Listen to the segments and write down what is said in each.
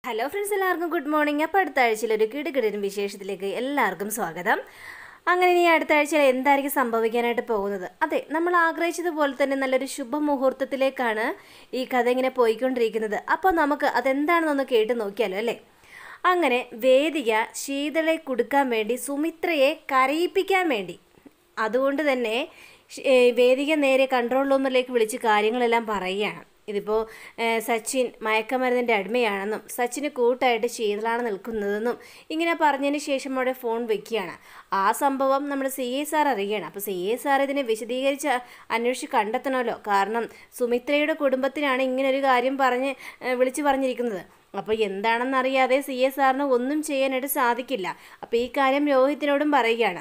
hello friends എല്ലാവർക്കും good morning അപ്പോൾ അടുത്ത ആഴ്ചയിൽ ഒരു കിടുകിടരും വിശേഷത്തിലേക്ക് എല്ലാവർക്കും സ്വാഗതം അങ്ങനെ ഇനി അടുത്ത ആഴ്ചയിൽ എന്തായിരിക്കും സംഭവിക്കാനായിട്ട് പോകുന്നത് അതെ നമ്മൾ ആഗ്രഹിച്ചതുപോലെ തന്നെ നല്ലൊരു ശുഭമുഹൂർത്തത്തിലേക്കാണ് ഈ കഥ ഇങ്ങനെ പോയിക്കൊണ്ടിരിക്കുന്നത് അപ്പോൾ നമുക്ക് അതെന്താണെന്നൊന്ന് കേട്ട് നോക്കിയാലോ അല്ലേ അങ്ങനെ വേദിക ശീതളെ കൊടുക്കാൻ വേണ്ടി സുമിത്രയെ കരയിപ്പിക്കാൻ വേണ്ടി അതുകൊണ്ട് തന്നെ ഷ്- ഏ, വേദിക നേരെ കൺട്രോൾ റൂമിലേക്ക് വിളിച്ച് കാര്യങ്ങളെല്ലാം പറയുകയാണ് ഇതിപ്പോൾ സച്ചിൻ മയക്കമരുന്നിൻ്റെ അടിമയാണെന്നും സച്ചിന് കൂട്ടായിട്ട് ശീതളാണ് നിൽക്കുന്നതെന്നും ഇങ്ങനെ പറഞ്ഞതിന് ശേഷം അവിടെ ഫോൺ വെക്കുകയാണ് ആ സംഭവം നമ്മുടെ സി എ സാർ അറിയുകയാണ് അപ്പോൾ സി എ സാർ ഇതിനെ വിശദീകരിച്ച് അന്വേഷിച്ച് കണ്ടെത്തണമല്ലോ കാരണം സുമിത്രയുടെ കുടുംബത്തിനാണ് ഇങ്ങനെ ഒരു കാര്യം പറഞ്ഞ് ഏ, വിളിച്ചു പറഞ്ഞിരിക്കുന്നത് അപ്പോൾ എന്താണെന്നറിയാതെ സി എ സാറിന് ഒന്നും ചെയ്യാനായിട്ട് സാധിക്കില്ല അപ്പോൾ ഈ കാര്യം രോഹിത്തിനോടും പറയുകയാണ്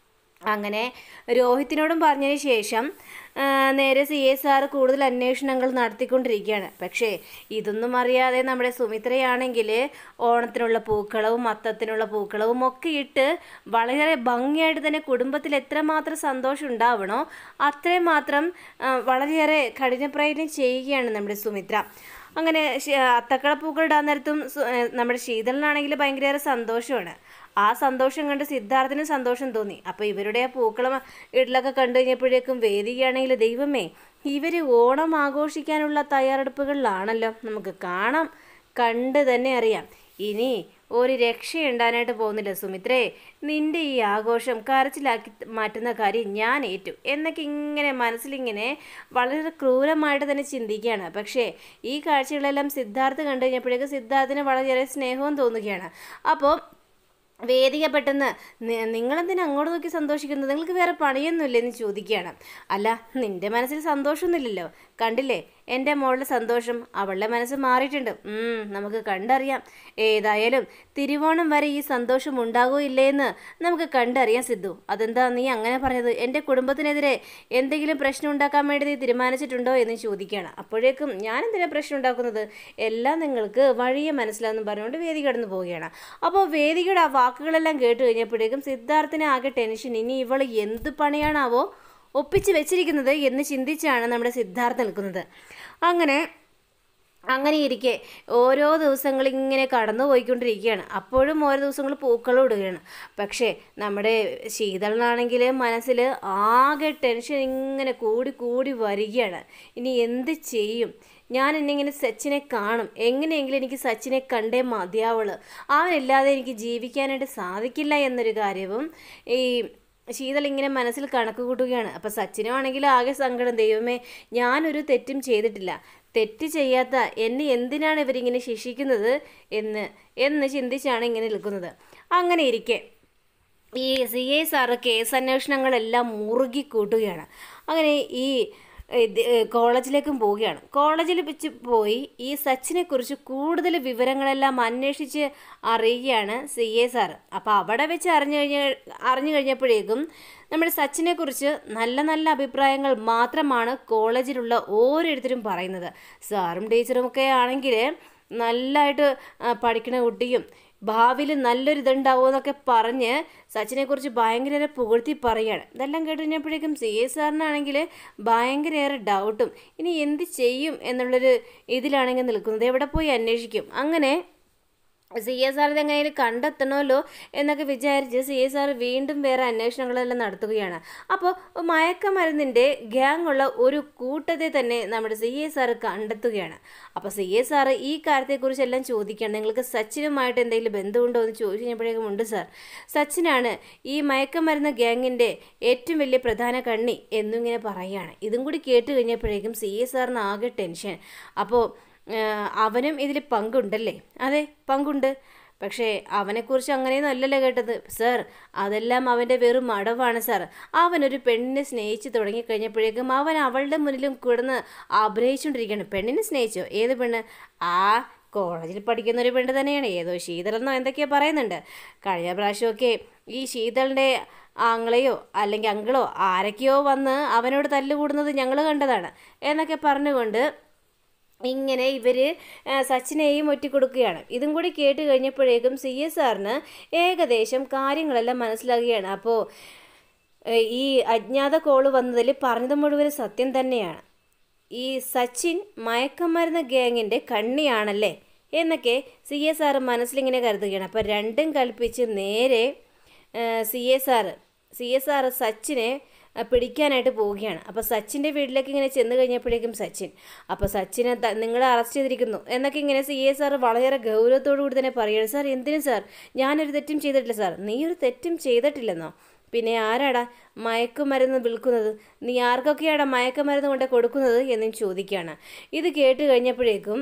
അങ്ങനെ രോഹിത്തിനോടും പറഞ്ഞതിന് ശേഷം ആ, നേരെ സി എസ് ആർ കൂടുതൽ അന്വേഷണങ്ങൾ നടത്തിക്കൊണ്ടിരിക്കുകയാണ് പക്ഷേ ഇതൊന്നും അറിയാതെ നമ്മുടെ സുമിത്രയാണെങ്കിൽ ഓണത്തിനുള്ള പൂക്കളവും അത്തത്തിനുള്ള പൂക്കളവും ഒക്കെ ഇട്ട് വളരെ ഭംഗിയായിട്ട് തന്നെ കുടുംബത്തിൽ എത്രമാത്രം സന്തോഷം ഉണ്ടാവണോ അത്രയും മാത്രം ആ, വളരെയേറെ കഠിനപ്രയത്നം ചെയ്യുകയാണ് നമ്മുടെ സുമിത്ര അങ്ങനെ ശ- അത്തക്കളപ്പൂക്കൾ ഇടാൻ നേരത്തും സു- ഏ, നമ്മുടെ ശീതളിനാണെങ്കിൽ ഭയങ്കര സന്തോഷമാണ് ആ സന്തോഷം കണ്ട് സിദ്ധാർത്ഥിന് സന്തോഷം തോന്നി അപ്പോൾ ഇവരുടെ ആ പൂക്കളം ഇടലൊക്കെ കണ്ടു കഴിഞ്ഞപ്പോഴേക്കും വേദികയാണെങ്കിൽ ദൈവമേ ഇവർ ഓണം ആഘോഷിക്കാനുള്ള തയ്യാറെടുപ്പുകളിലാണല്ലോ നമുക്ക് കാണാം കണ്ട് തന്നെ അറിയാം ഇനി ഒരു രക്ഷയുണ്ടാനായിട്ട് പോകുന്നില്ല സുമിത്രേ നിന്റെ ഈ ആഘോഷം കരച്ചിലാക്കി മാറ്റുന്ന കാര്യം ഞാൻ ഏറ്റു എന്നൊക്കെ ഇങ്ങനെ മനസ്സിലിങ്ങനെ വളരെ ക്രൂരമായിട്ട് തന്നെ ചിന്തിക്കുകയാണ് പക്ഷേ ഈ കാഴ്ചകളെല്ലാം സിദ്ധാർത്ഥ് കണ്ടു കഴിഞ്ഞപ്പോഴേക്ക് സിദ്ധാർത്ഥിന് വളരെയേറെ സ്നേഹവും തോന്നുകയാണ് അപ്പോൾ വേദിക പെട്ടെന്ന് "നി- നിങ്ങളെന്തിനാ അങ്ങോട്ട് നോക്കി സന്തോഷിക്കുന്നത് നിങ്ങൾക്ക് വേറെ പണിയൊന്നുമില്ലേ എന്ന് ചോദിക്കുകയാണ് അല്ല നിന്റെ മനസ്സിൽ സന്തോഷമൊന്നുമില്ലല്ലോ കണ്ടില്ലേ എൻ്റെ മോളുടെ സന്തോഷം അവളുടെ മനസ്സ് മാറിയിട്ടുണ്ട് ഉം, നമുക്ക് കണ്ടറിയാം ഏതായാലും തിരുവോണം വരെ ഈ സന്തോഷം ഉണ്ടാകോ ഇല്ലേ എന്ന് നമുക്ക് കണ്ടറിയാം സിദ്ധു അതെന്താ നീ അങ്ങനെ പറഞ്ഞത് എൻ്റെ കുടുംബത്തിനെതിരെ എന്തെങ്കിലും പ്രശ്നം ഉണ്ടാക്കാൻ വേണ്ടി നീ തീരുമാനിച്ചിട്ടുണ്ടോ എന്ന് ചോദിക്കുകയാണ് അപ്പോഴേക്കും ഞാൻ എന്തിനാ പ്രശ്നം ഉണ്ടാക്കുന്നത് എല്ലാം നിങ്ങൾക്ക് വഴിയെ മനസ്സിലാണെന്ന് പറഞ്ഞുകൊണ്ട് വേദി കടന്നു പോവുകയാണ് അപ്പോൾ വേദികയുടെ ആ വാക്കുകളെല്ലാം കേട്ട് കഴിഞ്ഞപ്പോഴേക്കും സിദ്ധാർത്ഥിന് ആകെ ടെൻഷൻ ഇനി ഇവൾ എന്ത് പണിയാണാവോ ഒപ്പിച്ച് വെച്ചിരിക്കുന്നത് എന്ന് ചിന്തിച്ചാണ് നമ്മുടെ സിദ്ധാർത്ഥ് നിൽക്കുന്നത് അങ്ങനെ അങ്ങനെ ഇരിക്കെ ഓരോ ദിവസങ്ങൾ ഇങ്ങനെ കടന്നു പോയിക്കൊണ്ടിരിക്കുകയാണ് അപ്പോഴും ഓരോ ദിവസങ്ങൾ പൂക്കളും ഇടുകയാണ് പക്ഷേ നമ്മുടെ ശീതളനാണെങ്കിൽ മനസ്സിൽ ആകെ ടെൻഷൻ ഇങ്ങനെ കൂടി കൂടി വരികയാണ് ഇനി എന്ത് ചെയ്യും ഞാൻ എന്നിങ്ങനെ സച്ചിനെ കാണും എങ്ങനെയെങ്കിലും എനിക്ക് സച്ചിനെ കണ്ടേ മതിയാവുള്ളൂ അവനില്ലാതെ എനിക്ക് ജീവിക്കാനായിട്ട് സാധിക്കില്ല എന്നൊരു കാര്യവും ഈ ശീതൾ ഇങ്ങനെ മനസ്സിൽ കണക്ക് കൂട്ടുകയാണ് അപ്പം സച്ചിനുമാണെങ്കിൽ ആകെ സങ്കടം ദൈവമേ ഞാനൊരു തെറ്റും ചെയ്തിട്ടില്ല തെറ്റ് ചെയ്യാത്ത എന്നെ എന്തിനാണ് ഇവരിങ്ങനെ ശിക്ഷിക്കുന്നത് എന്ന് എന്ന് ചിന്തിച്ചാണ് ഇങ്ങനെ നിൽക്കുന്നത് അങ്ങനെ ഇരിക്കെ ഈ സി ഐ സാറ് കേസ് അന്വേഷണങ്ങളെല്ലാം മുറുകി കൂട്ടുകയാണ് അങ്ങനെ ഈ ഇത് കോളേജിലേക്കും പോവുകയാണ് കോളേജിൽ വെച്ച് പോയി ഈ സച്ചിനെ കുറിച്ച് കൂടുതൽ വിവരങ്ങളെല്ലാം അന്വേഷിച്ച് അറിയുകയാണ് സി എ സാർ അപ്പോൾ അവിടെ വെച്ച് അറിഞ്ഞു കഴിഞ്ഞ അറിഞ്ഞു കഴിഞ്ഞപ്പോഴേക്കും നമ്മുടെ സച്ചിനെ കുറിച്ച് നല്ല നല്ല അഭിപ്രായങ്ങൾ മാത്രമാണ് കോളേജിലുള്ള ഓരോരുത്തരും പറയുന്നത് സാറും ടീച്ചറും ഒക്കെ ആണെങ്കിൽ നല്ലതായിട്ട് ആ, പഠിക്കണ കുട്ടിയും ഭാവിയിൽ നല്ലൊരു ഇതുണ്ടാവും എന്നൊക്കെ പറഞ്ഞ് സച്ചിനെ കുറിച്ച് ഭയങ്കര പുകഴ്ത്തി പറയുകയാണ് ഇതെല്ലാം കേട്ട് കഴിഞ്ഞപ്പോഴേക്കും സി എ സാറിനാണെങ്കിൽ ഭയങ്കരയേറെ ഡൗട്ടും ഇനി എന്ത് ചെയ്യും എന്നുള്ളൊരു ഇതിലാണെങ്കിൽ നിൽക്കുന്നത് എവിടെ പോയി അന്വേഷിക്കും അങ്ങനെ സി എസ് ആർ ഇതെങ്ങനെയും കണ്ടെത്തണമല്ലോ എന്നൊക്കെ വിചാരിച്ച് സി എസ് ആർ വീണ്ടും വേറെ അന്വേഷണങ്ങളെല്ലാം നടത്തുകയാണ് അപ്പോൾ മയക്കമരുന്നിൻ്റെ ഗ്യാങ് ഉള്ള ഒരു കൂട്ടത്തെ തന്നെ നമ്മുടെ സി എസ് ആർ കണ്ടെത്തുകയാണ് അപ്പോൾ സി എസ് ആർ ഈ കാര്യത്തെക്കുറിച്ചെല്ലാം ചോദിക്കുകയാണ് നിങ്ങൾക്ക് സച്ചിനുമായിട്ട് എന്തെങ്കിലും ബന്ധമുണ്ടോ എന്ന് ചോദിച്ചു കഴിഞ്ഞപ്പോഴേക്കും ഉണ്ട് സാർ സച്ചിനാണ് ഈ മയക്കമരുന്ന് ഗ്യാങ്ങിൻ്റെ ഏറ്റവും വലിയ പ്രധാന കണ്ണി എന്നിങ്ങനെ പറയുകയാണ് ഇതും കൂടി കേട്ട് കഴിഞ്ഞപ്പോഴേക്കും സി എസ് ആറിന് ആകെ ടെൻഷൻ അപ്പോൾ ആഹ് അവനും ഇതിൽ പങ്കുണ്ടല്ലേ അതെ പങ്കുണ്ട് പക്ഷേ അവനെക്കുറിച്ച് അങ്ങനെയൊന്നും അല്ലല്ലോ കേട്ടത് സർ അതെല്ലാം അവൻ്റെ വെറും മടവാണ് സാർ അവനൊരു പെണ്ണിനെ സ്നേഹിച്ച് തുടങ്ങിക്കഴിഞ്ഞപ്പോഴേക്കും അവൻ അവളുടെ മുന്നിലും കിടന്ന് അഭിനയിച്ചുകൊണ്ടിരിക്കുകയാണ് പെണ്ണിനെ സ്നേഹിച്ചോ ഏത് പെണ്ണ് ആ കോളേജിൽ പഠിക്കുന്ന ഒരു പെണ്ണ് തന്നെയാണ് ഏതോ ശീതളെന്നോ എന്തൊക്കെയോ പറയുന്നുണ്ട് കഴിഞ്ഞ പ്രാവശ്യമൊക്കെ ഈ ശീതളിൻ്റെ ആങ്ങളെയോ അല്ലെങ്കിൽ അങ്കിളോ ആരൊക്കെയോ വന്ന് അവനോട് തല്ലുകൂടുന്നത് ഞങ്ങൾ കണ്ടതാണ് എന്നൊക്കെ പറഞ്ഞുകൊണ്ട് ഇങ്ങനെ ഇവർ സച്ചിനെയും ഒറ്റിക്കൊടുക്കുകയാണ് ഇതും കൂടി കേട്ട് കഴിഞ്ഞപ്പോഴേക്കും സി എസ് ആറിന് ഏകദേശം കാര്യങ്ങളെല്ലാം മനസ്സിലാകുകയാണ് അപ്പോൾ ഏഹ്, ഈ അജ്ഞാത കോള് വന്നതിൽ പറഞ്ഞത് മുഴുവൻ സത്യം തന്നെയാണ് ഈ സച്ചിൻ മയക്കമരുന്ന് ഗ്യാങ്ങിൻ്റെ കണ്ണിയാണല്ലേ എന്നൊക്കെ സി എസ് ആർ മനസ്സിലിങ്ങനെ കരുതുകയാണ് അപ്പോൾ രണ്ടും കൽപ്പിച്ച് നേരെ C S R C S R സച്ചിനെ ആ, പിടിക്കാനായിട്ട് പോവുകയാണ് അപ്പോൾ സച്ചിൻ്റെ വീട്ടിലേക്ക് ഇങ്ങനെ ചെന്ന് കഴിഞ്ഞപ്പോഴേക്കും സച്ചിൻ അപ്പോൾ സച്ചിനെ ത- നിങ്ങളെ അറസ്റ്റ് ചെയ്തിരിക്കുന്നു എന്നൊക്കെ ഇങ്ങനെ സി എസ് ആർ വളരെ ഗൗരവത്തോടു കൂടി തന്നെ പറയുകയാണ് സാർ എന്തിനും സാർ ഞാനൊരു തെറ്റും ചെയ്തിട്ടില്ല സാർ നീ ഒരു തെറ്റും ചെയ്തിട്ടില്ലെന്നോ പിന്നെ ആരാടാ മയക്കുമരുന്ന് വിൽക്കുന്നത് നീ ആർക്കൊക്കെയാടാ മയക്കുമരുന്ന് കൊണ്ട് കൊടുക്കുന്നത് എന്നും ചോദിക്കുകയാണ് ഇത് കേട്ട് കഴിഞ്ഞപ്പോഴേക്കും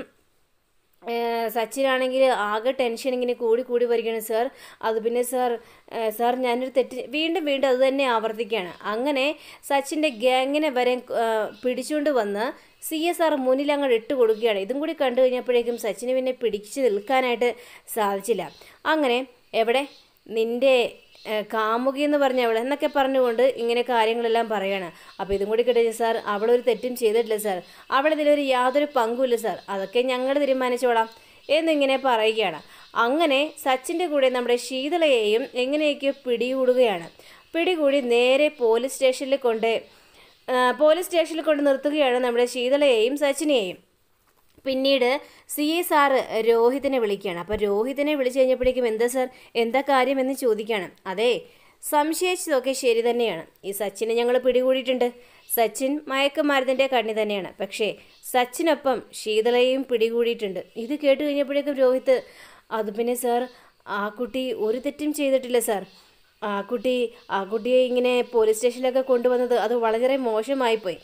ഏഹ് സച്ചിനാണെങ്കിൽ ആകെ ടെൻഷൻ ഇങ്ങനെ കൂടി കൂടി വരികയാണ് സാർ അത് പിന്നെ സാർ ഏഹ് സാർ ഞാനൊരു തെറ്റ് വീണ്ടും വീണ്ടും അത് തന്നെ ആവർത്തിക്കുകയാണ് അങ്ങനെ സച്ചിൻ്റെ ഗ്യാങ്ങിനെ വരെ ഏഹ് പിടിച്ചുകൊണ്ട് വന്ന് സി എസ് ആർ മുന്നിൽ അങ്ങോട്ട് ഇട്ട് കൊടുക്കുകയാണ് ഇതും കൂടി കണ്ടു കഴിഞ്ഞപ്പോഴേക്കും സച്ചിന് പിന്നെ പിടിച്ച് നിൽക്കാനായിട്ട് സാധിച്ചില്ല അങ്ങനെ എവിടെ നിൻ്റെ ഏഹ് കാമുകി എന്ന് പറഞ്ഞ അവൾ എന്നൊക്കെ പറഞ്ഞുകൊണ്ട് ഇങ്ങനെ കാര്യങ്ങളെല്ലാം പറയാണ് അപ്പോൾ ഇതും കൂടി കിട്ടിയ സാർ അവളൊരു തെറ്റും ചെയ്തിട്ടില്ല സാർ അവളിതിലൊരു യാതൊരു പങ്കുമില്ല സാർ അതൊക്കെ ഞങ്ങൾ തീരുമാനിച്ചോളാം എന്നിങ്ങനെ പറയുകയാണ് അങ്ങനെ സച്ചിൻ്റെ കൂടെ നമ്മുടെ ശീതളയെയും എങ്ങനെയൊക്കെയോ പിടികൂടുകയാണ് പിടികൂടി നേരെ പോലീസ് സ്റ്റേഷനിൽ കൊണ്ട് ആ, പോലീസ് സ്റ്റേഷനിൽ കൊണ്ട് നിർത്തുകയാണ് നമ്മുടെ ശീതളയെയും സച്ചിനെയും പിന്നീട് സി എ സാറ് രോഹിതിനെ വിളിക്കുകയാണ് അപ്പോൾ രോഹിതിനെ വിളിച്ചു കഴിഞ്ഞപ്പോഴേക്കും എന്താ സാർ എന്താ കാര്യം എന്ന് ചോദിക്കുകയാണ് അതെ സംശയിച്ചതൊക്കെ ശരി തന്നെയാണ് ഈ സച്ചിനെ ഞങ്ങൾ പിടികൂടിയിട്ടുണ്ട് സച്ചിൻ മയക്കുമരുന്നിൻ്റെ കണ്ണി തന്നെയാണ് പക്ഷേ സച്ചിനൊപ്പം ശീതളയെയും പിടികൂടിയിട്ടുണ്ട് ഇത് കേട്ട് കഴിഞ്ഞപ്പോഴേക്കും രോഹിത് അത് പിന്നെ സാർ ആ കുട്ടി ഒരു തെറ്റും ചെയ്തിട്ടില്ല സാർ ആ കുട്ടി ആ കുട്ടിയെ ഇങ്ങനെ പോലീസ് സ്റ്റേഷനിലൊക്കെ കൊണ്ടുവന്നത് അത് വളരെ മോശമായിപ്പോയി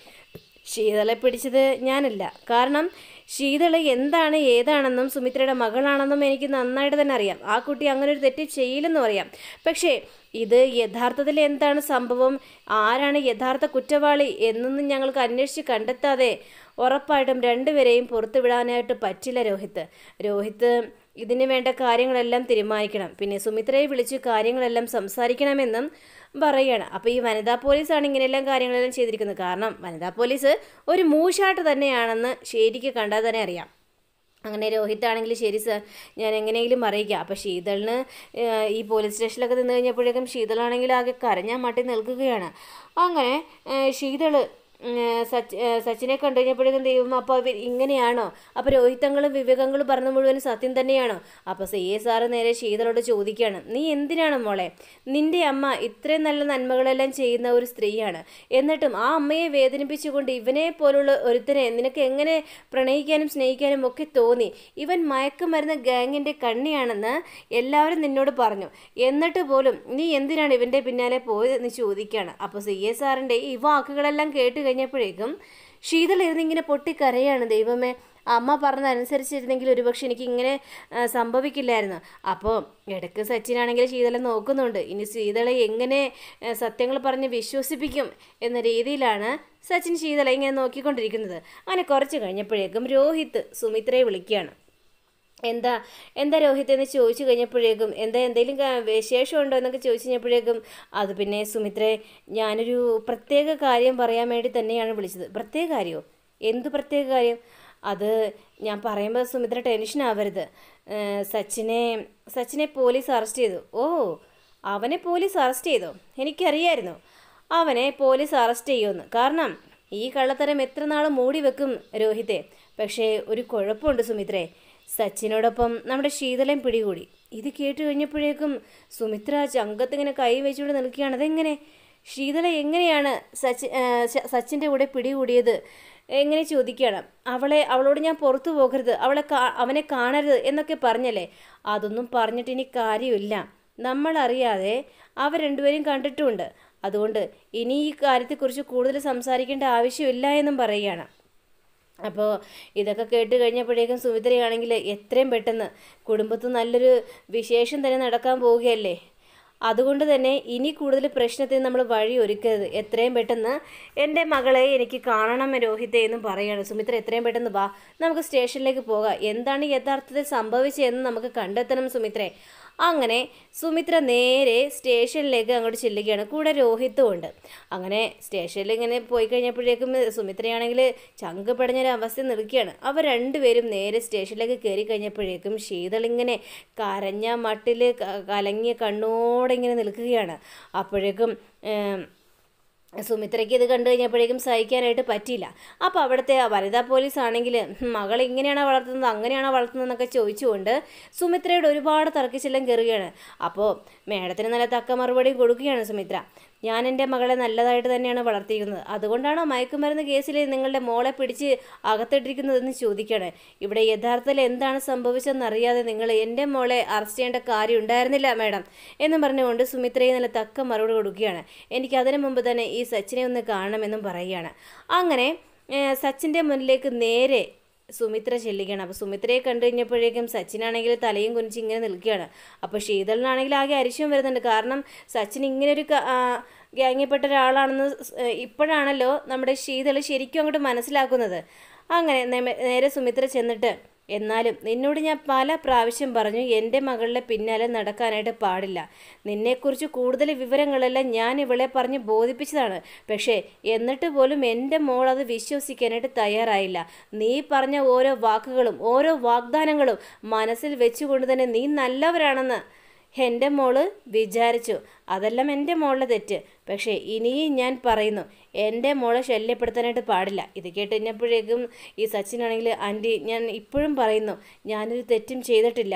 ശീതളെ പിടിച്ചത് ഞാനല്ല കാരണം ശീതള എന്താണ് ഏതാണെന്നും സുമിത്രയുടെ മകളാണെന്നും എനിക്ക് നന്നായിട്ട് തന്നെ അറിയാം ആ കുട്ടി അങ്ങനെ ഒരു തെറ്റ് ചെയ്യില്ലെന്നും അറിയാം പക്ഷേ ഇത് യഥാർത്ഥത്തിൽ എന്താണ് സംഭവം ആരാണ് യഥാർത്ഥ കുറ്റവാളി എന്നൊന്നും ഞങ്ങൾക്ക് അന്വേഷിച്ച് കണ്ടെത്താതെ ഉറപ്പായിട്ടും രണ്ടുപേരെയും പുറത്തു വിടാനായിട്ട് പറ്റില്ല രോഹിത്ത് രോഹിത്ത് ഇതിന് വേണ്ട കാര്യങ്ങളെല്ലാം തീരുമാനിക്കണം പിന്നെ സുമിത്രയെ വിളിച്ച് കാര്യങ്ങളെല്ലാം സംസാരിക്കണമെന്നും പറയുകയാണ് അപ്പോൾ ഈ വനിതാ പോലീസാണ് ഇങ്ങനെയെല്ലാം കാര്യങ്ങളെല്ലാം ചെയ്തിരിക്കുന്നത് കാരണം വനിതാ പോലീസ് ഒരു മൂശാട്ട് തന്നെയാണെന്ന് ശരിക്ക് കണ്ടാൽ തന്നെ അറിയാം അങ്ങനെ രോഹിത് ആണെങ്കിൽ ശരി സാർ ഞാൻ എങ്ങനെയെങ്കിലും അറിയിക്കാം അപ്പോൾ ശീതളിന് ഏഹ്, ഈ പോലീസ് സ്റ്റേഷനിലൊക്കെ നിന്ന് കഴിഞ്ഞപ്പോഴേക്കും ശീതളാണെങ്കിൽ ആകെ കരഞ്ഞാൽ മട്ടി നിൽക്കുകയാണ് അങ്ങനെ ഏഹ്, ശീതള് ഉം, സച്ച് ഏഹ്, സച്ചിനെ കണ്ടു കഴിഞ്ഞപ്പോഴേക്കും ദൈവം അപ്പോൾ ഇവർ ഇങ്ങനെയാണോ അപ്പോൾ രോഹിതങ്ങളും വിവേകങ്ങളും പറഞ്ഞ മുഴുവൻ സത്യം തന്നെയാണോ അപ്പോൾ സി എ സാറ് നേരെ ശീതളോട് ചോദിക്കുകയാണ് നീ എന്തിനാണ് മോളെ നിന്റെ അമ്മ ഇത്രയും നല്ല നന്മകളെല്ലാം ചെയ്യുന്ന ഒരു സ്ത്രീയാണ് എന്നിട്ടും ആ അമ്മയെ വേദനിപ്പിച്ചുകൊണ്ട് ഇവനെ പോലുള്ള ഒരുത്തനെ നിനക്ക് എങ്ങനെ പ്രണയിക്കാനും സ്നേഹിക്കാനും ഒക്കെ തോന്നി ഇവൻ മയക്കുമരുന്ന് ഗാങ്ങിൻ്റെ കണ്ണിയാണെന്ന് എല്ലാവരും നിന്നോട് പറഞ്ഞു എന്നിട്ട് പോലും നീ എന്തിനാണ് ഇവൻ്റെ പിന്നാലെ പോയതെന്ന് ചോദിക്കുകയാണ് അപ്പോൾ സി എ സാറിൻ്റെ ഈ വാക്കുകളെല്ലാം കേട്ട് കഴിഞ്ഞപ്പോഴേക്കും ശീതൾ ഇരുന്നിങ്ങനെ പൊട്ടിക്കരയാണ് ദൈവമേ അമ്മ പറഞ്ഞതനുസരിച്ചിരുന്നെങ്കിൽ ഒരുപക്ഷെ എനിക്ക് ഇങ്ങനെ ആ, സംഭവിക്കില്ലായിരുന്നു അപ്പോൾ ഇടയ്ക്ക് സച്ചിനാണെങ്കിൽ ശീതളെ നോക്കുന്നുണ്ട് ഇനി ശീതളെ എങ്ങനെ ആ, സത്യങ്ങൾ പറഞ്ഞ് വിശ്വസിപ്പിക്കും എന്ന രീതിയിലാണ് സച്ചിൻ ശീതളെ ഇങ്ങനെ നോക്കിക്കൊണ്ടിരിക്കുന്നത് അങ്ങനെ കുറച്ച് കഴിഞ്ഞപ്പോഴേക്കും രോഹിത് സുമിത്രയെ വിളിക്കുകയാണ് എന്താ എന്താ രോഹിത് എന്ന് ചോദിച്ചു കഴിഞ്ഞപ്പോഴേക്കും എന്താ എന്തെങ്കിലും കാ- വിശേഷമുണ്ടോ എന്നൊക്കെ ചോദിച്ചു കഴിഞ്ഞപ്പോഴേക്കും അത് പിന്നെ സുമിത്രയെ ഞാനൊരു പ്രത്യേക കാര്യം പറയാൻ വേണ്ടി തന്നെയാണ് വിളിച്ചത് പ്രത്യേക കാര്യമോ എന്ത് പ്രത്യേക കാര്യം അത് ഞാൻ പറയുമ്പോൾ സുമിത്ര ടെൻഷൻ ആവരുത് ഏഹ് സച്ചിനെ സച്ചിനെ പോലീസ് അറസ്റ്റ് ചെയ്തു ഓ അവനെ പോലീസ് അറസ്റ്റ് ചെയ്തോ എനിക്കറിയായിരുന്നു അവനെ പോലീസ് അറസ്റ്റ് ചെയ്യുമെന്ന് കാരണം ഈ കള്ളത്തരം എത്ര നാൾ മൂടി വെക്കും രോഹിത്തെ പക്ഷേ ഒരു കുഴപ്പമുണ്ട് സുമിത്രേ സച്ചിനോടൊപ്പം നമ്മുടെ ശീതളയും പിടികൂടി ഇത് കേട്ട് കഴിഞ്ഞപ്പോഴേക്കും സുമിത്ര ചങ്കത്തിങ്ങനെ കൈ വെച്ചുകൊണ്ട് നിൽക്കുകയാണ് അതെങ്ങനെ ശീതള എങ്ങനെയാണ് സച്ചി ആ, സ- സച്ചിൻ്റെ കൂടെ പിടികൂടിയത് എങ്ങനെ ചോദിക്കുകയാണ് അവളെ അവളോട് ഞാൻ പുറത്തു പോകരുത് അവളെ കാ അവനെ കാണരുത് എന്നൊക്കെ പറഞ്ഞല്ലേ അതൊന്നും പറഞ്ഞിട്ട് ഇനി കാര്യമില്ല നമ്മളറിയാതെ അവർ രണ്ടുപേരും കണ്ടിട്ടുമുണ്ട് അതുകൊണ്ട് ഇനി ഈ കാര്യത്തെക്കുറിച്ച് കൂടുതൽ സംസാരിക്കേണ്ട ആവശ്യമില്ല എന്നും പറയുകയാണ് അപ്പോൾ ഇതൊക്കെ കേട്ട് കഴിഞ്ഞപ്പോഴേക്കും സുമിത്രയാണെങ്കിൽ എത്രയും പെട്ടെന്ന് കുടുംബത്തിൽ നല്ലൊരു വിശേഷം തന്നെ നടക്കാൻ പോവുകയല്ലേ അതുകൊണ്ട് തന്നെ ഇനി കൂടുതൽ പ്രശ്നത്തിന് നമ്മൾ വഴി ഒരുക്കരുത് എത്രയും പെട്ടെന്ന് എൻ്റെ മകളെ എനിക്ക് കാണണം രോഹിത്തെ എന്നും പറയാണ് സുമിത്ര എത്രയും പെട്ടെന്ന് വാ നമുക്ക് സ്റ്റേഷനിലേക്ക് പോകാം എന്താണ് യഥാർത്ഥത്തിൽ സംഭവിച്ചതെന്ന് നമുക്ക് കണ്ടെത്തണം സുമിത്രേ അങ്ങനെ സുമിത്ര നേരെ സ്റ്റേഷനിലേക്ക് അങ്ങോട്ട് ചെല്ലുകയാണ് കൂടെ രോഹിത്തും ഉണ്ട് അങ്ങനെ സ്റ്റേഷനിൽ ഇങ്ങനെ പോയി കഴിഞ്ഞപ്പോഴേക്കും സുമിത്രയാണെങ്കിൽ ചങ്ക് പടഞ്ഞൊരു അവസ്ഥ നിൽക്കുകയാണ് അവർ രണ്ടുപേരും നേരെ സ്റ്റേഷനിലേക്ക് കയറി കഴിഞ്ഞപ്പോഴേക്കും ശീതളിങ്ങനെ കരഞ്ഞ മട്ടിൽ ക- കലങ്ങിയ കണ്ണോടെ ഇങ്ങനെ നിൽക്കുകയാണ് അപ്പോഴേക്കും ഏം, സുമിത്രയ്ക്ക് ഇത് കണ്ടു കഴിഞ്ഞപ്പോഴേക്കും സഹിക്കാനായിട്ട് പറ്റിയില്ല അപ്പോൾ അവിടുത്തെ ആ വനിതാ പോലീസ് ആണെങ്കിൽ മകൾ ഇങ്ങനെയാണോ വളർത്തുന്നത് അങ്ങനെയാണോ വളർത്തുന്നതെന്നൊക്കെ ചോദിച്ചുകൊണ്ട് സുമിത്രയോട് ഒരുപാട് തർക്കിച്ചെല്ലാം കയറുകയാണ് അപ്പോൾ മേഡത്തിന് നല്ല തക്ക മറുപടി കൊടുക്കുകയാണ് സുമിത്ര ഞാൻ എൻ്റെ മകളെ നല്ലതായിട്ട് തന്നെയാണ് വളർത്തിയിരുന്നത് അതുകൊണ്ടാണോ മയക്കുമരുന്ന് കേസിൽ നിങ്ങളുടെ മോളെ പിടിച്ച് അകത്തിട്ടിരിക്കുന്നതെന്ന് ചോദിക്കുകയാണ് ഇവിടെ യഥാർത്ഥത്തിൽ എന്താണ് സംഭവിച്ചതെന്നറിയാതെ നിങ്ങൾ എൻ്റെ മോളെ അറസ്റ്റ് ചെയ്യേണ്ട കാര്യം ഉണ്ടായിരുന്നില്ല മാഡം എന്നും പറഞ്ഞുകൊണ്ട് സുമിത്രയെ നല്ല തക്ക മറുപടി കൊടുക്കുകയാണ് എനിക്ക് അതിനു മുമ്പ് തന്നെ ഈ സച്ചിനെ ഒന്ന് കാണണമെന്നും പറയുകയാണ് അങ്ങനെ ഏഹ്, സച്ചിൻ്റെ മുന്നിലേക്ക് നേരെ സുമിത്ര ചെല്ലുകയാണ് അപ്പോൾ സുമിത്രയെ കണ്ടു കഴിഞ്ഞപ്പോഴേക്കും സച്ചിനാണെങ്കിൽ തലയും കുനിച്ച് ഇങ്ങനെ നിൽക്കുകയാണ് അപ്പോൾ ശീതളിനാണെങ്കിൽ ആകെ അരിശം വരുന്നുണ്ട് കാരണം സച്ചിൻ ഇങ്ങനെ ഒരു ഗ്യാങ്ങിൽപ്പെട്ട ഒരാളാണെന്ന് സ്- ഏഹ് ഇപ്പോഴാണല്ലോ നമ്മുടെ ശീതൾ ശരിക്കും അങ്ങോട്ട് മനസ്സിലാക്കുന്നത് അങ്ങനെ നേ- നേരെ സുമിത്ര ചെന്നിട്ട് എന്നാലും നിന്നോട് ഞാൻ പല പ്രാവശ്യം പറഞ്ഞു എൻ്റെ മകളുടെ പിന്നാലെ നടക്കാനായിട്ട് പാടില്ല നിന്നെക്കുറിച്ച് കൂടുതൽ വിവരങ്ങളെല്ലാം ഞാൻ ഇവളെ പറഞ്ഞ് ബോധിപ്പിച്ചതാണ് പക്ഷേ എന്നിട്ട് പോലും എൻ്റെ മോൾ അത് വിശ്വസിക്കാനായിട്ട് തയ്യാറായില്ല നീ പറഞ്ഞ ഓരോ വാക്കുകളും ഓരോ വാഗ്ദാനങ്ങളും മനസ്സിൽ വെച്ചുകൊണ്ട് തന്നെ നീ നല്ലവരാണെന്ന് എൻ്റെ മോള് വിചാരിച്ചു അതെല്ലാം എൻ്റെ മോളുടെ തെറ്റ് പക്ഷേ ഇനിയും ഞാൻ പറയുന്നു എൻ്റെ മോളെ ശല്യപ്പെടുത്താനായിട്ട് പാടില്ല ഇത് കേട്ട് കഴിഞ്ഞപ്പോഴേക്കും ഈ സച്ചിനാണെങ്കിൽ ആൻറ്റി ഞാൻ ഇപ്പോഴും പറയുന്നു ഞാനൊരു തെറ്റും ചെയ്തിട്ടില്ല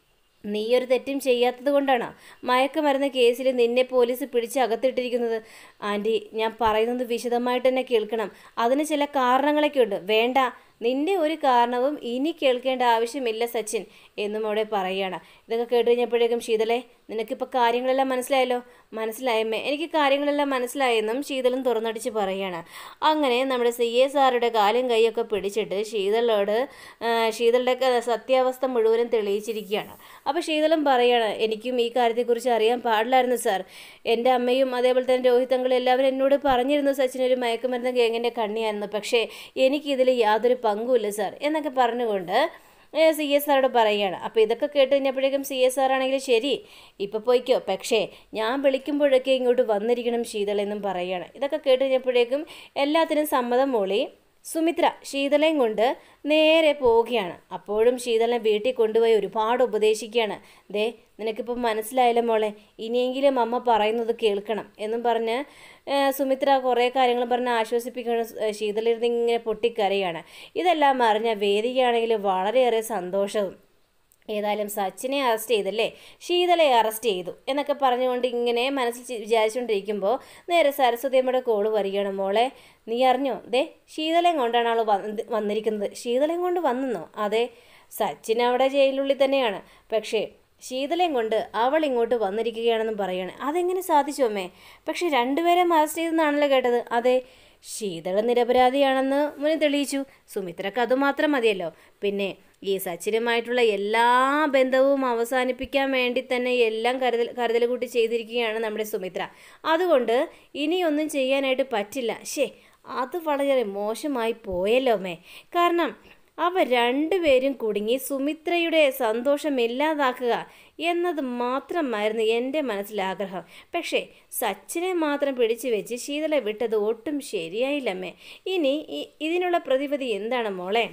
നീ ഒരു തെറ്റും ചെയ്യാത്തത് കൊണ്ടാണ് മയക്കുമരുന്ന് കേസിൽ നിന്നെ പോലീസ് പിടിച്ച് അകത്തിട്ടിരിക്കുന്നത് ആൻറ്റി ഞാൻ പറയുന്നത് വിശദമായിട്ട് തന്നെ കേൾക്കണം അതിന് ചില കാരണങ്ങളൊക്കെ ഉണ്ട് വേണ്ട നിന്റെ ഒരു കാരണവും ഇനി കേൾക്കേണ്ട ആവശ്യമില്ല സച്ചിൻ എന്നും അവിടെ പറയുകയാണ് ഇതൊക്കെ കേട്ട് കഴിഞ്ഞപ്പോഴേക്കും ശീതളെ നിനക്കിപ്പോൾ കാര്യങ്ങളെല്ലാം മനസ്സിലായല്ലോ മനസ്സിലായമ്മേ എനിക്ക് കാര്യങ്ങളെല്ലാം മനസ്സിലായെന്നും ശീതളും തുറന്നടിച്ച് പറയുകയാണ് അങ്ങനെ നമ്മുടെ സി എ സാറുടെ കാലും കൈയൊക്കെ പിടിച്ചിട്ട് ശീതളോട് ആ, ശീതളുടെ ക- സത്യാവസ്ഥ മുഴുവനും തെളിയിച്ചിരിക്കുകയാണ് അപ്പോൾ ശീതളം പറയുകയാണ് എനിക്കും ഈ കാര്യത്തെക്കുറിച്ച് അറിയാൻ പാടില്ലായിരുന്നു സാർ എൻ്റെ അമ്മയും അതേപോലെ തന്നെ രോഹിത് അങ്കിളും എല്ലാവരും എന്നോട് പറഞ്ഞിരുന്നു സച്ചിൻ ഒരു മയക്കുമരുന്ന് ഗേങ്ങിൻ്റെ കണ്ണിയായിരുന്നു പക്ഷേ എനിക്കിതിൽ യാതൊരു പങ്കുമില്ല സാർ എന്നൊക്കെ പറഞ്ഞുകൊണ്ട് സി എസ് ആറോട് പറയുകയാണ് അപ്പോൾ ഇതൊക്കെ കേട്ട് കഴിഞ്ഞപ്പോഴേക്കും സി എസ് ആർ ആണെങ്കിൽ ശരി ഇപ്പോൾ പോയിക്കോ പക്ഷേ ഞാൻ വിളിക്കുമ്പോഴൊക്കെ ഇങ്ങോട്ട് വന്നിരിക്കണം ശീതളെന്നും പറയുകയാണ് ഇതൊക്കെ കേട്ട് കഴിഞ്ഞപ്പോഴേക്കും എല്ലാത്തിനും സമ്മതം മൂളി സുമിത്ര ശീതളയും കൊണ്ട് നേരെ പോവുകയാണ് അപ്പോഴും ശീതളനെ വീട്ടിൽ കൊണ്ടുപോയി ഒരുപാട് ഉപദേശിക്കുകയാണ് ദേ നിനക്കിപ്പോൾ മനസ്സിലായല്ലോ മോളെ ഇനിയെങ്കിലും അമ്മ പറയുന്നത് കേൾക്കണം എന്നും പറഞ്ഞ് ഏ, സുമിത്ര കുറേ കാര്യങ്ങൾ പറഞ്ഞ് ആശ്വസിപ്പിക്കുകയാണ് സ്- ഏ, ശീതളിരുന്ന് ഇങ്ങനെ പൊട്ടിക്കരയാണ് ഇതെല്ലാം അറിഞ്ഞ വേദികയാണെങ്കിൽ വളരെയേറെ സന്തോഷവും ഏതായാലും സച്ചിനെ അറസ്റ്റ് ചെയ്തല്ലേ ശീതളയെ അറസ്റ്റ് ചെയ്തു എന്നൊക്കെ പറഞ്ഞുകൊണ്ട് ഇങ്ങനെ മനസ്സിൽ ചി- വിചാരിച്ചുകൊണ്ടിരിക്കുമ്പോൾ നേരെ സരസ്വതി അമ്മയുടെ കോള് വരികയാണ് മോളെ നീ അറിഞ്ഞോ ദേ ശീതളയും കൊണ്ടാണ് ആൾ വന്ന് വന്നിരിക്കുന്നത് ശീതളയും കൊണ്ട് വന്നെന്നോ അതെ സച്ചിൻ അവിടെ ജയിലിനുള്ളിൽ തന്നെയാണ് പക്ഷേ ശീതളയും കൊണ്ട് അവൾ ഇങ്ങോട്ട് വന്നിരിക്കുകയാണെന്നും പറയാണ് അതെങ്ങനെ സാധിച്ചു അമ്മേ പക്ഷെ രണ്ടുപേരെ അറസ്റ്റ് ചെയ്തെന്നാണല്ലോ കേട്ടത് അതെ ശീതള നിരപരാധിയാണെന്ന് മുന്നിൽ തെളിയിച്ചു സുമിത്രക്ക് അതുമാത്രം മതിയല്ലോ പിന്നെ ഈ സച്ചിനുമായിട്ടുള്ള എല്ലാ ബന്ധവും അവസാനിപ്പിക്കാൻ വേണ്ടി തന്നെ എല്ലാം കരുതൽ കരുതൽ കൂട്ടി ചെയ്തിരിക്കുകയാണ് നമ്മുടെ സുമിത്ര അതുകൊണ്ട് ഇനിയൊന്നും ചെയ്യാനായിട്ട് പറ്റില്ല ശേ അത് വളരെ മോശമായി പോയല്ലോ അമ്മേ കാരണം അവർ രണ്ടുപേരും കുടുങ്ങി സുമിത്രയുടെ സന്തോഷം ഇല്ലാതാക്കുക എന്നത് മാത്രമായിരുന്നു എൻ്റെ മനസ്സിലാഗ്രഹം പക്ഷേ സച്ചിനെ മാത്രം പിടിച്ചു വെച്ച് ശീതളെ വിട്ടത് ഒട്ടും ശരിയായില്ലമ്മേ ഇനി ഇ- ഇതിനുള്ള പ്രതിവിധി എന്താണ് മോളെ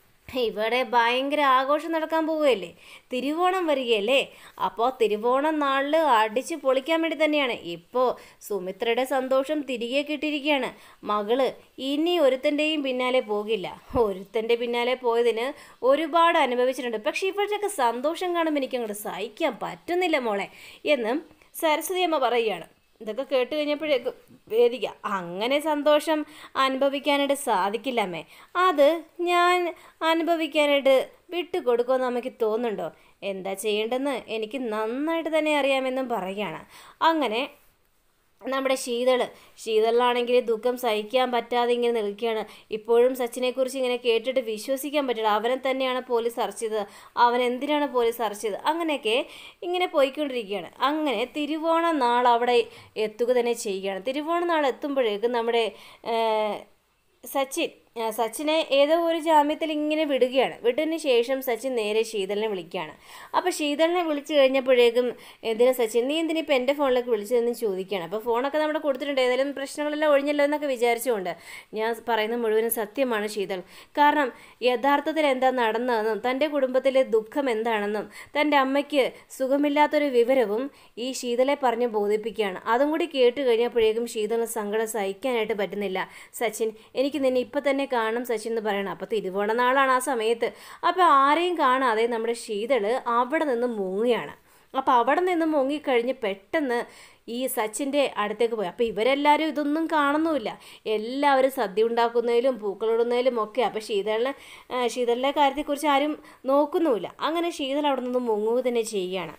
ഇവിടെ ഭയങ്കര ആഘോഷം നടക്കാൻ പോവുകയല്ലേ തിരുവോണം വരികയല്ലേ അപ്പോൾ തിരുവോണം നാളിൽ അടിച്ച് പൊളിക്കാൻ വേണ്ടി തന്നെയാണ് ഇപ്പോൾ സുമിത്രയുടെ സന്തോഷം തിരികെ കിട്ടിയിരിക്കുകയാണ് മകള് ഇനി ഒരുത്തൻ്റെയും പിന്നാലെ പോകില്ല ഒരുത്തൻ്റെ പിന്നാലെ പോയതിന് ഒരുപാട് അനുഭവിച്ചിട്ടുണ്ട് പക്ഷെ ഇവരുടെയൊക്കെ സന്തോഷം കാണുമ്പോൾ എനിക്ക് അങ്ങോട്ട് സഹിക്കാൻ പറ്റുന്നില്ല മോളെ എന്നും സരസ്വതി അമ്മ പറയുകയാണ് ഇതൊക്കെ കേട്ട് കഴിഞ്ഞപ്പോഴേക്കും വേദിക അങ്ങനെ സന്തോഷം അനുഭവിക്കാനായിട്ട് സാധിക്കില്ല അമ്മേ അത് ഞാൻ അനുഭവിക്കാനായിട്ട് വിട്ടു കൊടുക്കുമെന്ന് അമ്മയ്ക്ക് തോന്നുന്നുണ്ടോ എന്താ ചെയ്യേണ്ടെന്ന് എനിക്ക് നന്നായിട്ട് തന്നെ അറിയാമെന്നും പറയുകയാണ് അങ്ങനെ നമ്മുടെ ശീതള് ശീതളിലാണെങ്കിൽ ദുഃഖം സഹിക്കാൻ പറ്റാതെ ഇങ്ങനെ നിൽക്കുകയാണ് ഇപ്പോഴും സച്ചിനെക്കുറിച്ച് ഇങ്ങനെ കേട്ടിട്ട് വിശ്വസിക്കാൻ പറ്റില്ല അവനെ തന്നെയാണ് പോലീസ് അറസ്റ്റ് ചെയ്തത് അവൻ എന്തിനാണ് പോലീസ് അറസ്റ്റ് ചെയ്തത് അങ്ങനെയൊക്കെ ഇങ്ങനെ പോയിക്കൊണ്ടിരിക്കുകയാണ് അങ്ങനെ തിരുവോണ നാൾ അവിടെ എത്തുക തന്നെ ചെയ്യുകയാണ് തിരുവോണ നാൾ എത്തുമ്പോഴേക്കും നമ്മുടെ ഏഹ്, സച്ചിൻ ആ, സച്ചിനെ ഏതോ ഒരു ജാമ്യത്തിൽ ഇങ്ങനെ വിടുകയാണ് വിട്ടതിന് ശേഷം സച്ചിൻ നേരെ ശീതളിനെ വിളിക്കുകയാണ് അപ്പോൾ ശീതളിനെ വിളിച്ചു കഴിഞ്ഞപ്പോഴേക്കും എന്തിനാ സച്ചിൻ നീ എന്തിനാ ഇപ്പം എൻ്റെ ഫോണിലേക്ക് വിളിച്ചതെന്ന് ചോദിക്കുകയാണ് അപ്പോൾ ഫോണൊക്കെ നമ്മുടെ കൊടുത്തിട്ടുണ്ട് ഏതായാലും പ്രശ്നങ്ങളെല്ലാം ഒഴിഞ്ഞല്ലോ എന്നൊക്കെ വിചാരിച്ചുകൊണ്ട് ഞാൻ പറയുന്നത് മുഴുവനും സത്യമാണ് ശീതൾ കാരണം യഥാർത്ഥത്തിൽ എന്താ നടന്നതെന്നും തൻ്റെ കുടുംബത്തിലെ ദുഃഖം എന്താണെന്നും തൻ്റെ അമ്മയ്ക്ക് സുഖമില്ലാത്തൊരു വിവരവും ഈ ശീതളെ പറഞ്ഞ് ബോധിപ്പിക്കുകയാണ് അതും കൂടി കേട്ട് കഴിഞ്ഞപ്പോഴേക്കും ശീതളിന് സങ്കടം സഹിക്കാനായിട്ട് പറ്റുന്നില്ല സച്ചിൻ എനിക്ക് നിന്നെ ഇപ്പം തന്നെ കാണും സച്ചിൻ എന്ന് പറയണം അപ്പോൾ തിരുവോണ നാളാണ് ആ സമയത്ത് അപ്പോൾ ആരെയും കാണാതെ നമ്മുടെ ശീതള് അവിടെ നിന്ന് മുങ്ങുകയാണ് അപ്പോൾ അവിടെ നിന്ന് മുങ്ങിക്കഴിഞ്ഞ് പെട്ടെന്ന് ഈ സച്ചിൻ്റെ അടുത്തേക്ക് പോയി അപ്പോൾ ഇവരെല്ലാവരും ഇതൊന്നും കാണുന്നുമില്ല എല്ലാവരും സദ്യ ഉണ്ടാക്കുന്നതിലും പൂക്കളിടുന്നതിലും ഒക്കെ അപ്പോൾ ശീതളിനെ ആ, ശീതളിൻ്റെ കാര്യത്തെക്കുറിച്ച് ആരും നോക്കുന്നുമില്ല അങ്ങനെ ശീതൾ അവിടെ നിന്ന് മുങ്ങുക തന്നെ ചെയ്യുകയാണ്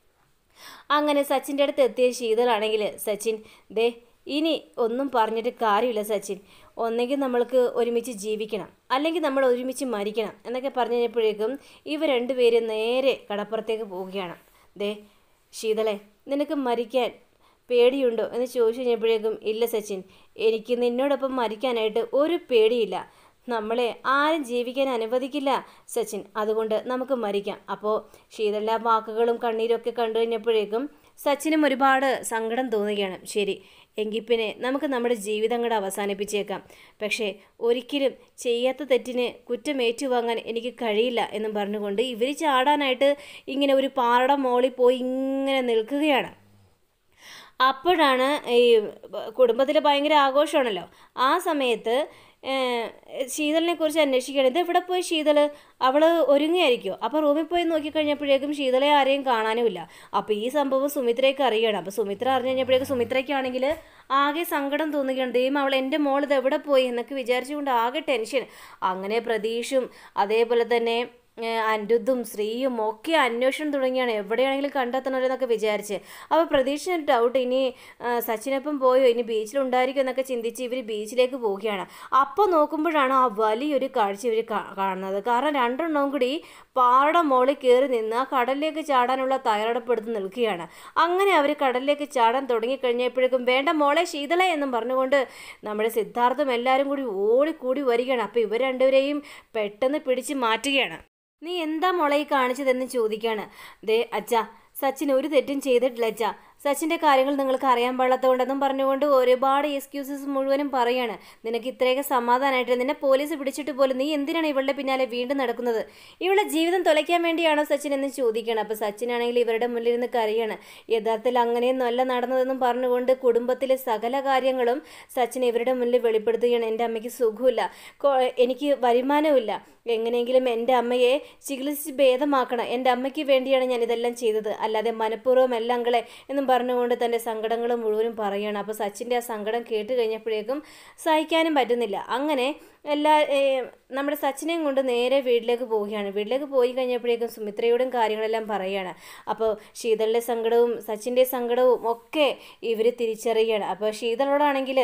അങ്ങനെ സച്ചിൻ്റെ അടുത്ത് എത്തിയ ശീതളാണെങ്കിൽ സച്ചിൻ ദേ ഇനി ഒന്നും പറഞ്ഞിട്ട് കാര്യമില്ല സച്ചിൻ ഒന്നെങ്കിൽ നമ്മൾക്ക് ഒരുമിച്ച് ജീവിക്കണം അല്ലെങ്കിൽ നമ്മൾ ഒരുമിച്ച് മരിക്കണം എന്നൊക്കെ പറഞ്ഞു കഴിഞ്ഞപ്പോഴേക്കും ഇവ രണ്ടുപേരും നേരെ കടപ്പുറത്തേക്ക് പോവുകയാണ് ദേ ശീതളെ നിനക്ക് മരിക്കാൻ പേടിയുണ്ടോ എന്ന് ചോദിച്ചു കഴിഞ്ഞപ്പോഴേക്കും ഇല്ല സച്ചിൻ എനിക്ക് നിന്നോടൊപ്പം മരിക്കാനായിട്ട് ഒരു പേടിയില്ല നമ്മളെ ആരും ജീവിക്കാൻ അനുവദിക്കില്ല സച്ചിൻ അതുകൊണ്ട് നമുക്ക് മരിക്കാം അപ്പോൾ ശീതളിൻ്റെ ആ വാക്കുകളും കണ്ണീരും ഒക്കെ കണ്ടു കഴിഞ്ഞപ്പോഴേക്കും സച്ചിനും ഒരുപാട് സങ്കടം തോന്നുകയാണ് ശരി എങ്കിൽ പിന്നെ നമുക്ക് നമ്മുടെ ജീവിതം കൂടെ അവസാനിപ്പിച്ചേക്കാം പക്ഷേ ഒരിക്കലും ചെയ്യാത്ത തെറ്റിന് കുറ്റം ഏറ്റുവാങ്ങാൻ എനിക്ക് കഴിയില്ല എന്നും പറഞ്ഞുകൊണ്ട് ഇവർ ചാടാനായിട്ട് ഇങ്ങനെ ഒരു പാറയുടെ മോളിൽ പോയി ഇങ്ങനെ നിൽക്കുകയാണ് അപ്പോഴാണ് ഈ കുടുംബത്തിൽ ഭയങ്കര ആഘോഷമാണല്ലോ ആ സമയത്ത് ശീതളിനെ കുറിച്ച് അന്വേഷിക്കുകയാണ് ഇത് എവിടെ പോയി ശീതള് അവൾ ഒരുങ്ങിയായിരിക്കുമോ അപ്പോൾ റൂമിൽ പോയി നോക്കിക്കഴിഞ്ഞപ്പോഴേക്കും ശീതളെ ആരെയും കാണാനുമില്ല അപ്പോൾ ഈ സംഭവം സുമിത്രയ്ക്ക് അറിയണം അപ്പോൾ സുമിത്ര അറിഞ്ഞു കഴിഞ്ഞപ്പോഴേക്കും സുമിത്രയ്ക്കാണെങ്കിൽ ആകെ സങ്കടം തോന്നുകയാണ് ദൈവം അവൾ എൻ്റെ മോൾ ഇത് എവിടെ പോയി എന്നൊക്കെ വിചാരിച്ചുകൊണ്ട് ആകെ ടെൻഷൻ അങ്ങനെ പ്രതീഷും അതേപോലെ തന്നെ ഏഹ് അനിരുദ്ധും ശ്രീയും ഒക്കെ അന്വേഷണം തുടങ്ങിയാണ് എവിടെയാണെങ്കിലും കണ്ടെത്തണമല്ലോ എന്നൊക്കെ വിചാരിച്ച് അപ്പോൾ പ്രതീക്ഷ ഡൗട്ട് ഇനി ആ, സച്ചിനൊപ്പം പോയോ ഇനി ബീച്ചിലുണ്ടായിരിക്കും എന്നൊക്കെ ചിന്തിച്ച് ഇവർ ബീച്ചിലേക്ക് പോവുകയാണ് അപ്പോൾ നോക്കുമ്പോഴാണ് ആ വലിയൊരു കാഴ്ച ഇവർ കാണുന്നത് കാരണം രണ്ടെണ്ണവും കൂടി പാറയുടെ മുകളിൽ കയറി നിന്ന് ആ കടലിലേക്ക് ചാടാനുള്ള തയ്യാറെടുപ്പെടുത്ത് നിൽക്കുകയാണ് അങ്ങനെ അവർ കടലിലേക്ക് ചാടാൻ തുടങ്ങിക്കഴിഞ്ഞപ്പോഴേക്കും വേണ്ട മോളെ ശീതള എന്നും പറഞ്ഞുകൊണ്ട് നമ്മുടെ സിദ്ധാർത്ഥം എല്ലാവരും കൂടി ഓടിക്കൂടി വരികയാണ് അപ്പോൾ ഇവർ രണ്ടുപേരെയും പെട്ടെന്ന് പിടിച്ച് മാറ്റുകയാണ് നീ എന്താ മോളെ ഈ കാണിച്ചതെന്ന് ചോദിക്കാണ് ദേ അച്ഛാ സച്ചിൻ ഒരു തെറ്റും ചെയ്തിട്ടില്ല അച്ഛാ സച്ചിൻ്റെ കാര്യങ്ങൾ നിങ്ങൾക്ക് അറിയാൻ പാടാത്തതുകൊണ്ടെന്നും പറഞ്ഞുകൊണ്ട് ഒരുപാട് എക്സ്ക്യൂസസ് മുഴുവനും പറയാണ് നിനക്ക് ഇത്രയൊക്കെ സമാധാനമായിട്ട് നിന്നെ പോലീസ് പിടിച്ചിട്ട് പോലും നീ എന്തിനാണ് ഇവളുടെ പിന്നാലെ വീണ്ടും നടക്കുന്നത് ഇവളുടെ ജീവിതം തുലയ്ക്കാൻ വേണ്ടിയാണോ സച്ചിൻ എന്ന് ചോദിക്കണം അപ്പോൾ സച്ചിനാണെങ്കിൽ ഇവരുടെ മുന്നിൽ നിന്ന് കരയാണ് യഥാർത്ഥത്തിൽ അങ്ങനെയൊന്നും അല്ല നടന്നതെന്നും പറഞ്ഞുകൊണ്ട് കുടുംബത്തിലെ സകല കാര്യങ്ങളും സച്ചിൻ ഇവരുടെ മുന്നിൽ വെളിപ്പെടുത്തുകയാണ് എൻ്റെ അമ്മയ്ക്ക് സുഖമില്ല കൊ- എനിക്ക് വരുമാനമില്ല എങ്ങനെയെങ്കിലും എൻ്റെ അമ്മയെ ചികിത്സിച്ച് ഭേദമാക്കണം എൻ്റെ അമ്മയ്ക്ക് വേണ്ടിയാണ് ഞാൻ ഇതെല്ലാം ചെയ്തത് അല്ലാതെ മനഃപൂർവ്വം അല്ല അങ്കളെ എന്നും പറഞ്ഞുകൊണ്ട് തൻ്റെ സങ്കടങ്ങൾ മുഴുവനും പറയുകയാണ് അപ്പോൾ സച്ചിൻ്റെ ആ സങ്കടം കേട്ട് കഴിഞ്ഞപ്പോഴേക്കും സഹിക്കാനും പറ്റുന്നില്ല അങ്ങനെ എല്ലാ ഏ, നമ്മുടെ സച്ചിനെയും കൊണ്ട് നേരെ വീട്ടിലേക്ക് പോവുകയാണ് വീട്ടിലേക്ക് പോയി കഴിഞ്ഞപ്പോഴേക്കും സുമിത്രയോടും കാര്യങ്ങളെല്ലാം പറയുകയാണ് അപ്പോൾ ശീതളിൻ്റെ സങ്കടവും സച്ചിൻ്റെ സങ്കടവും ഒക്കെ ഇവർ തിരിച്ചറിയുകയാണ് അപ്പോൾ ശീതളോടാണെങ്കിൽ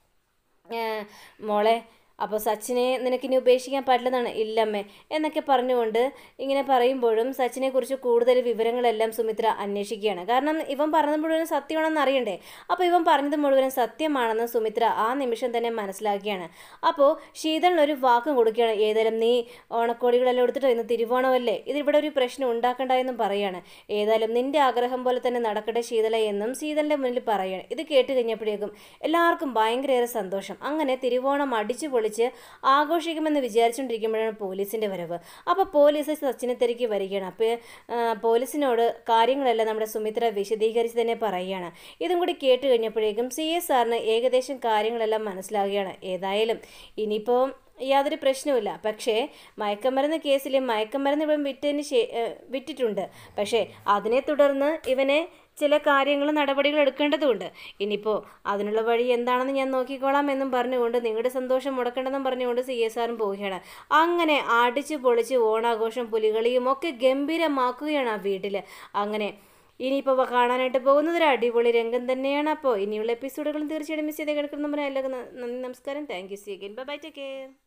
ഏഹ് മോളെ അപ്പോൾ സച്ചിനെ നിനക്കിനി ഉപേക്ഷിക്കാൻ പറ്റില്ലെന്നാണ് ഇല്ലമ്മേ എന്നൊക്കെ പറഞ്ഞുകൊണ്ട് ഇങ്ങനെ പറയുമ്പോഴും സച്ചിനെ കുറിച്ച് കൂടുതൽ വിവരങ്ങളെല്ലാം സുമിത്ര അന്വേഷിക്കുകയാണ് കാരണം ഇവൻ പറഞ്ഞത് മുഴുവൻ സത്യമാണെന്ന് അറിയണ്ടേ അപ്പോൾ ഇവൻ പറഞ്ഞത് മുഴുവൻ സത്യമാണെന്ന് സുമിത്ര ആ നിമിഷം തന്നെ മനസ്സിലാക്കിയാണ് അപ്പോൾ ശീതളിന് ഒരു വാക്കും കൊടുക്കുകയാണ് ഏതായാലും നീ ഓണക്കോടികളെല്ലാം എടുത്തിട്ട് ഇന്ന് തിരുവോണമല്ലേ ഇത് ഇവിടെ ഒരു പ്രശ്നം ഉണ്ടാക്കണ്ട എന്നും പറയാണ് ഏതായാലും നിന്റെ ആഗ്രഹം പോലെ തന്നെ നടക്കട്ടെ ശീതള എന്നും ശീതളിൻ്റെ മുന്നിൽ പറയാണ് ഇത് കേട്ട് കഴിഞ്ഞപ്പോഴേക്കും എല്ലാവർക്കും ഭയങ്കരയേറെ സന്തോഷം അങ്ങനെ തിരുവോണം അടിച്ചു പൊളിച്ച് ആഘോഷിക്കുമെന്ന് വിചാരിച്ചുകൊണ്ടിരിക്കുമ്പോഴാണ് പോലീസിൻ്റെ വരവ് അപ്പോൾ പോലീസ് സച്ചിനെ തിരക്കി വരികയാണ് അപ്പോൾ ആ, പോലീസിനോട് കാര്യങ്ങളെല്ലാം നമ്മുടെ സുമിത്ര വിശദീകരിച്ച് തന്നെ പറയുകയാണ് ഇതും കൂടി കേട്ട് കഴിഞ്ഞപ്പോഴേക്കും സി എസ് സാറിന് ഏകദേശം കാര്യങ്ങളെല്ലാം മനസ്സിലാവുകയാണ് ഏതായാലും ഇനിയിപ്പോൾ യാതൊരു പ്രശ്നവുമില്ല പക്ഷേ മയക്കമരുന്ന് കേസിൽ മയക്കമരുന്ന് ഇവൻ വിറ്റതിന് ശേ ഏഹ് വിറ്റിട്ടുണ്ട് പക്ഷേ അതിനെ തുടർന്ന് ഇവനെ ചില കാര്യങ്ങൾ നടപടികൾ എടുക്കേണ്ടതുണ്ട് ഇനിയിപ്പോൾ അതിനുള്ള വഴി എന്താണെന്ന് ഞാൻ നോക്കിക്കോളാം എന്നും പറഞ്ഞുകൊണ്ട് നിങ്ങളുടെ സന്തോഷം മുടക്കേണ്ടെന്നും പറഞ്ഞുകൊണ്ട് സി എസ് ആറും പോവുകയാണ് അങ്ങനെ അടിച്ച് പൊളിച്ച് ഓണാഘോഷം പുലികളിയും ഒക്കെ ഗംഭീരമാക്കുകയാണ് ആ വീട്ടിൽ അങ്ങനെ ഇനിയിപ്പോൾ കാണാനായിട്ട് പോകുന്നത് ഒരു അടിപൊളി രംഗം തന്നെയാണ് അപ്പോൾ ഇനിയുള്ള എപ്പിസോഡുകളും തീർച്ചയായിട്ടും മിസ് ചെയ്ത് കിടക്കുന്ന എല്ലാവർക്കും നന്ദി നമസ്കാരം thank you see again bye take care